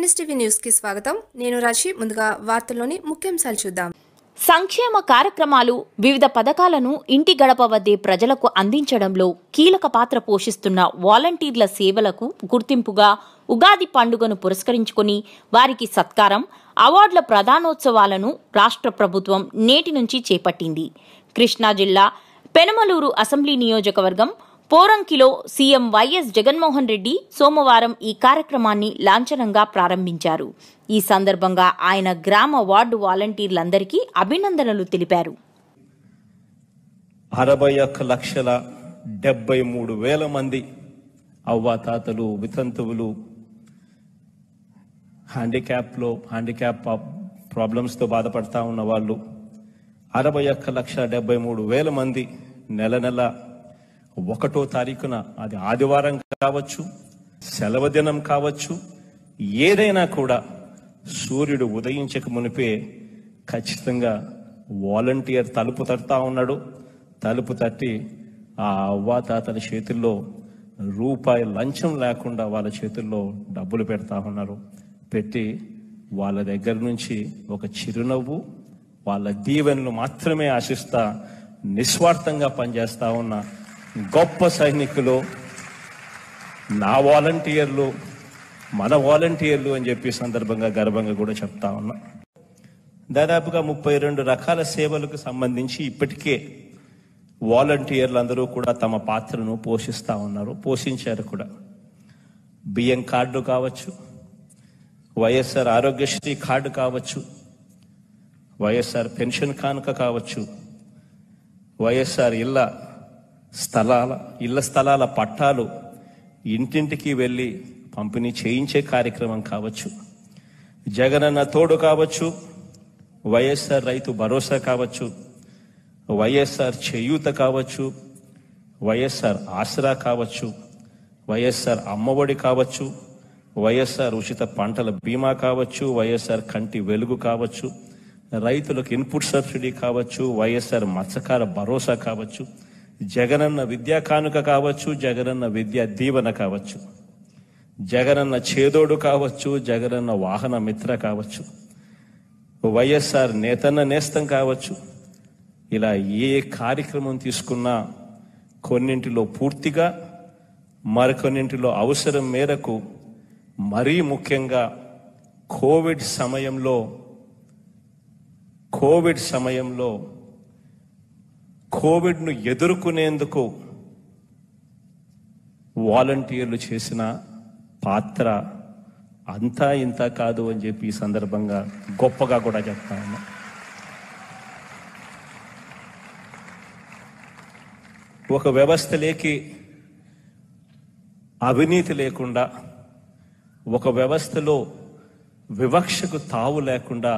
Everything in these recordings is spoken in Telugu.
ఎన్ఎస్టీవీ న్యూస్ కి స్వాగతం నేను రాశి ముందుగా వార్తల్లోని ముఖ్యాంశాలు చూద్దాం సంక్షేమ కార్యక్రమాలు వివిధ పథకాలను ఇంటి గడప వద్దే ప్రజలకు అందించడంలో కీలక పాత్ర పోషిస్తున్న వాలంటీర్ల సేవలకు గుర్తింపుగా ఉగాది పండుగను పురస్కరించుకుని వారికి సత్కారం అవార్డుల ప్రధానోత్సవాలను రాష్ట్ర ప్రభుత్వం నేటి నుంచి చేపట్టింది కృష్ణా జిల్లా పెనమలూరు అసెంబ్లీ నియోజకవర్గం పోరంకిలో సీఎం వైఎస్ జగన్మోహన్ రెడ్డి సోమవారం ఈ కార్యక్రమాన్ని లాంఛనంగా ప్రారంభించారు ఈ సందర్భంగా ఆయన గ్రామ వార్డు వాలంటీర్లందరికీ అభినందనలు తెలిపారు అరవై ఒక్క లక్షల డెబ్బై మూడు వేల మంది అవ్వాతాతలు వితంతువులు హ్యాండిక్యాప్లో హ్యాండిక్యాప్ ప్రాబ్లమ్స్తో బాధపడతా ఉన్న వాళ్ళు అరవై ఒక్క లక్ష డెబ్బై మూడు వేల మంది నెల నెల ఒకటో తారీఖున అది ఆదివారం కావచ్చు సెలవు దినం కావచ్చు ఏదైనా కూడా సూర్యుడు ఉదయించక మునిపే ఖచ్చితంగా వాలంటీర్ తలుపు తడతా ఉన్నాడు తలుపు తట్టి ఆ అవ్వాతాతల చేతుల్లో రూపాయి లంచం లేకుండా వాళ్ళ చేతుల్లో డబ్బులు పెడతా ఉన్నారు పెట్టి వాళ్ళ దగ్గర నుంచి ఒక చిరునవ్వు వాళ్ళ దీవెనలు మాత్రమే ఆశిస్తా నిస్వార్థంగా పనిచేస్తా ఉన్న గొప్ప సైనికులు నా వాలంటీర్లు మన వాలంటీర్లు అని చెప్పి సందర్భంగా గర్వంగా కూడా చెప్తా ఉన్నా దాదాపుగా ముప్పై రెండు రకాల సేవలకు సంబంధించి ఇప్పటికే వాలంటీర్లు అందరూ కూడా తమ పాత్రను పోషిస్తా ఉన్నారు పోషించారు కూడా బియ్యం కార్డు కావచ్చు వైఎస్ఆర్ ఆరోగ్యశ్రీ కార్డు కావచ్చు వైఎస్ఆర్ పెన్షన్ కానుక కావచ్చు వైఎస్ఆర్ ఇళ్ళ స్థలాల ఇళ్ల స్థలాల పట్టాలు ఇంటింటికి వెళ్ళి పంపిణీ చేయించే కార్యక్రమం కావచ్చు జగనన్న తోడు కావచ్చు వైఎస్ఆర్ రైతు భరోసా కావచ్చు వైఎస్ఆర్ చేయూత కావచ్చు వైఎస్ఆర్ ఆసరా కావచ్చు వైఎస్ఆర్ అమ్మఒడి కావచ్చు వైఎస్ఆర్ ఉచిత పంటల బీమా కావచ్చు వైఎస్ఆర్ కంటి వెలుగు కావచ్చు రైతులకు ఇన్పుట్ సబ్సిడీ కావచ్చు వైఎస్ఆర్ మత్స్యకార భరోసా కావచ్చు జగనన్న విద్యా కానుక కావచ్చు జగనన్న విద్యా దీవెన కావచ్చు జగనన్న చేదోడు కావచ్చు జగనన్న వాహన మిత్ర కావచ్చు వైఎస్ఆర్ నేతన్న నేస్తం కావచ్చు ఇలా ఏ కార్యక్రమం తీసుకున్నా కొన్నింటిలో పూర్తిగా మరికొన్నింటిలో అవసరం మేరకు మరీ ముఖ్యంగా కోవిడ్ సమయంలో కోవిడ్ సమయంలో కోవిడ్ను ఎదుర్కొనేందుకు వాలంటీర్లు చేసిన పాత్ర అంతా ఇంత కాదు అని చెప్పి ఈ సందర్భంగా గొప్పగా కూడా చెప్తా ఉన్నా ఒక వ్యవస్థలేకి అవినీతి లేకుండా ఒక వ్యవస్థలో వివక్షకు తావు లేకుండా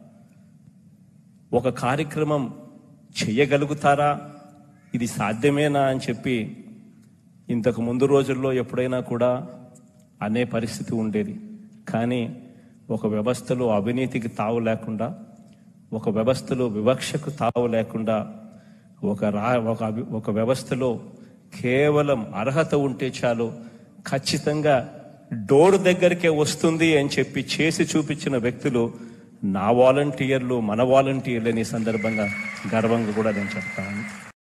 ఒక కార్యక్రమం చేయగలుగుతారా ఇది సాధ్యమేనా అని చెప్పి ఇంతకు ముందు రోజుల్లో ఎప్పుడైనా కూడా అనే పరిస్థితి ఉండేది కానీ ఒక వ్యవస్థలో అవినీతికి తావు లేకుండా ఒక వ్యవస్థలో వివక్షకు తావు లేకుండా ఒక రా ఒక అభి- ఒక వ్యవస్థలో కేవలం అర్హత ఉంటే చాలు ఖచ్చితంగా డోర్ దగ్గరికే వస్తుంది అని చెప్పి చేసి చూపించిన వ్యక్తులు నా వాలంటీర్లు మన వాలంటీర్లు అనే సందర్భంగా గర్వంగా కూడా నేను చెప్తాను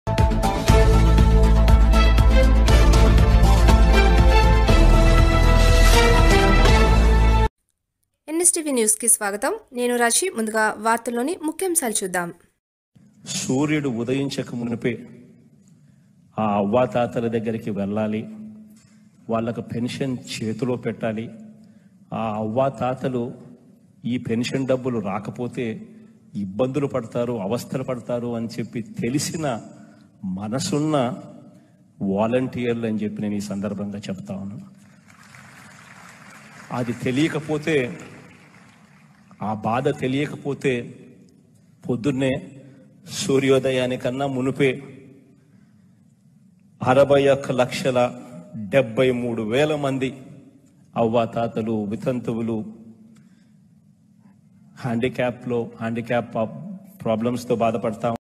ఎన్ఎస్టీవీ న్యూస్ కి స్వాగతం నేను రాశి ముందుగా వార్తల్లోని ముఖ్యాంశాలు చూద్దాం సూర్యుడు ఉదయించక మునిపే ఆ అవ్వాతాతల దగ్గరికి వెళ్ళాలి వాళ్ళకు పెన్షన్ చేతిలో పెట్టాలి ఆ అవ్వాతాతలు ఈ పెన్షన్ డబ్బులు రాకపోతే ఇబ్బందులు పడతారు అవస్థలు పడతారు అని చెప్పి తెలిసిన మనసున్న వాలంటీర్లు అని చెప్పి నేను ఈ సందర్భంగా చెప్తా ఉన్నాను అది తెలియకపోతే ఆ బాధ తెలియకపోతే పొద్దున్నే సూర్యోదయానికన్నా మునుపే అరవై ఒక్క లక్షల డెబ్బై మూడు వేల మంది అవ్వాతాతలు వితంతువులు హ్యాండిక్యాప్లో హ్యాండిక్యాప్ ప్రాబ్లమ్స్తో బాధపడతా